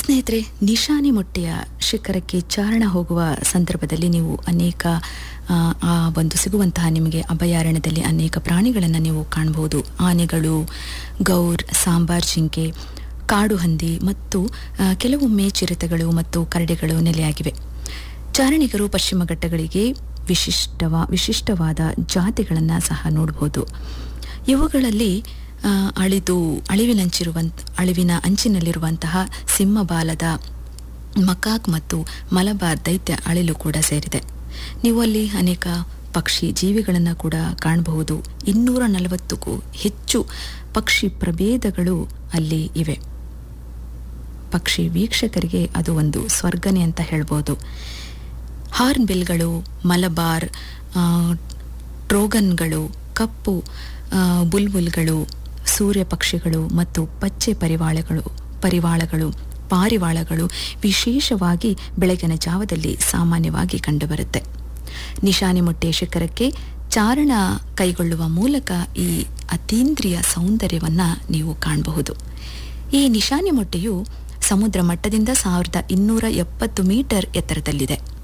ಸ್ನೇಹಿತರೆ ನಿಶಾನಿ ಮೊಟ್ಟೆಯ ಶಿಖರಕ್ಕೆ ಚಾರಣ ಹೋಗುವ ಸಂದರ್ಭದಲ್ಲಿ ನೀವು ಅನೇಕ ಆ, ಆ ಒಂದು ಸಿಗುವಂತಹ ನಿಮಗೆ ಅಭಯಾರಣ್ಯದಲ್ಲಿ ಅನೇಕ ಪ್ರಾಣಿಗಳನ್ನು ನೀವು ಕಾಣಬಹುದು ಆನೆಗಳು ಗೌರ್ ಸಾಂಬಾರ್ ಜಿಂಕೆ ಕಾಡು ಹಂದಿ ಮತ್ತು ಆ, ಕೆಲವೊಮ್ಮೆ ಚಿರತೆಗಳು ಮತ್ತು ಕರಡಿಗಳು ನೆಲೆಯಾಗಿವೆ ಚಾರಣಿಗರು ಪಶ್ಚಿಮ ಘಟ್ಟಗಳಿಗೆ ವಿಶಿಷ್ಟವ ವಿಶಿಷ್ಟವಾದ ಜಾತಿಗಳನ್ನು ಸಹ ನೋಡಬಹುದು ಇವುಗಳಲ್ಲಿ ಆ, ಅಳಿದು ಅಳಿವಿನಂಚಿರುವಂತ ಅಳಿವಿನ ಅಂಚಿನಲ್ಲಿರುವಂತಹ ಸಿಂಹಬಾಲದ ಮಕಾಕ್ ಮತ್ತು ಮಲಬಾರ್ ದೈತ್ಯ ಅಳಿಲು ಕೂಡ ಸೇರಿದೆ ನೀವು ಅಲ್ಲಿ ಅನೇಕ ಪಕ್ಷಿ ಜೀವಿಗಳನ್ನು ಕೂಡ ಕಾಣಬಹುದು ಇನ್ನೂರ ನಲವತ್ತಕ್ಕೂ ಹೆಚ್ಚು ಪಕ್ಷಿ ಪ್ರಭೇದಗಳು ಅಲ್ಲಿ ಇವೆ ಪಕ್ಷಿ ವೀಕ್ಷಕರಿಗೆ ಅದು ಒಂದು ಸ್ವರ್ಗನೆ ಅಂತ ಹೇಳ್ಬೋದು ಹಾರ್ನ್ ಬಿಲ್ಗಳು ಮಲಬಾರ್ ಆ, ಟ್ರೋಗನ್ಗಳು ಕಪ್ಪು ಆ, ಬುಲ್ಬುಲ್ಗಳು ಸೂರ್ಯ ಪಕ್ಷಿಗಳು ಮತ್ತು ಪಚ್ಚೆ ಪರಿವಾಳಗಳು ಪರಿವಾಳಗಳು ಪಾರಿವಾಳಗಳು ವಿಶೇಷವಾಗಿ ಬೆಳಗಿನ ಜಾವದಲ್ಲಿ ಸಾಮಾನ್ಯವಾಗಿ ಕಂಡುಬರುತ್ತೆ ನಿಶಾನಿ ಮೊಟ್ಟೆ ಶಿಖರಕ್ಕೆ ಚಾರಣ ಕೈಗೊಳ್ಳುವ ಮೂಲಕ ಈ ಅತೀಂದ್ರಿಯ ಸೌಂದರ್ಯವನ್ನು ನೀವು ಕಾಣಬಹುದು ಈ ನಿಶಾನಿ ಮೊಟ್ಟೆಯು ಸಮುದ್ರ ಮಟ್ಟದಿಂದ ಸಾವಿರದ ಇನ್ನೂರ ಎಪ್ಪತ್ತು ಮೀಟರ್ ಎತ್ತರದಲ್ಲಿದೆ